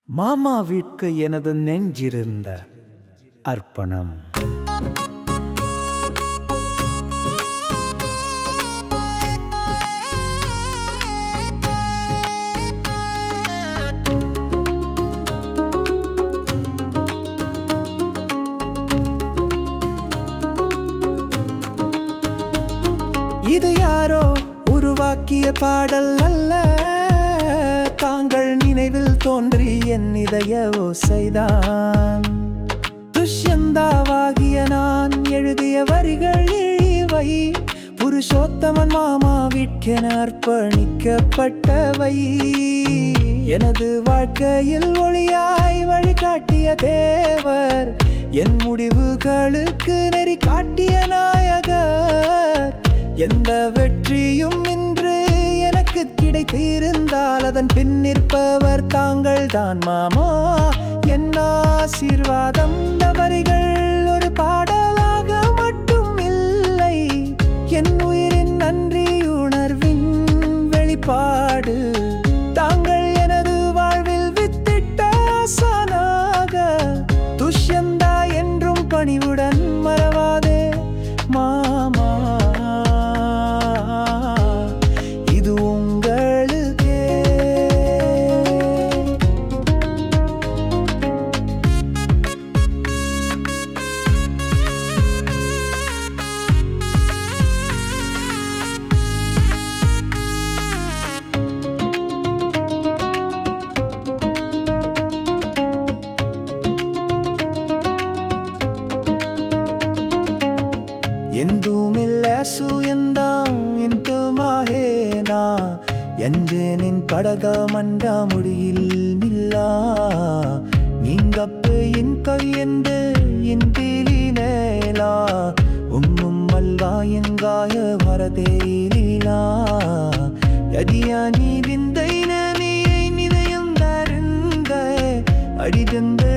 மாமாவிற்கு எனது நெஞ்சிருந்த அர்ப்பணம் இது யாரோ உருவாக்கிய பாடல் அல்ல தாங்கள் நினைவில் தோன்றி என் இதய ஓசைதான் துஷ்யந்தாவாகிய நான் எழுதிய வரிகள் இவை புருஷோத்தமன் மாமாவிற்கென அர்ப்பணிக்கப்பட்டவை எனது வாழ்க்கையில் ஒளியாய் வழிகாட்டிய தேவர் என் முடிவுகளுக்கு நெறி காட்டிய நாயகர் எந்த வெற்றியும் இன்று எனக்கு கிடைத்திருந்தால் அதன் பின் நிற்பவர் தாங்கள் தான் மாமா என் ஆசீர்வாதம் இந்த வரிகள் ஒரு பாடலாக மட்டும் இல்லை என் உயிரின் நன்றி உணர்வின் வெளிப்பாடு தாங்கள் எனது வாழ்வில் வித்திட்ட ஆசானாக துஷ்யந்தா என்றும் பணிவுடன் மறவாதே மாமா இது உங்களுக்கே ಎಂದೂಮಿಲ್ಲ ಸೂಯಂದಾಂ ಇಂತು ಮಾಹೇನಾ ಎಂಜೇನಿன் படக மண்டா முடியில் நில்லா நீங்கப்பு என் கவியந்து என் தீலி மேலா உம்மும் மல்வா எங்காய வரதேலீலா யதியா நீ விந்தை நீயை நிதயம் தருந்த அடிதந்த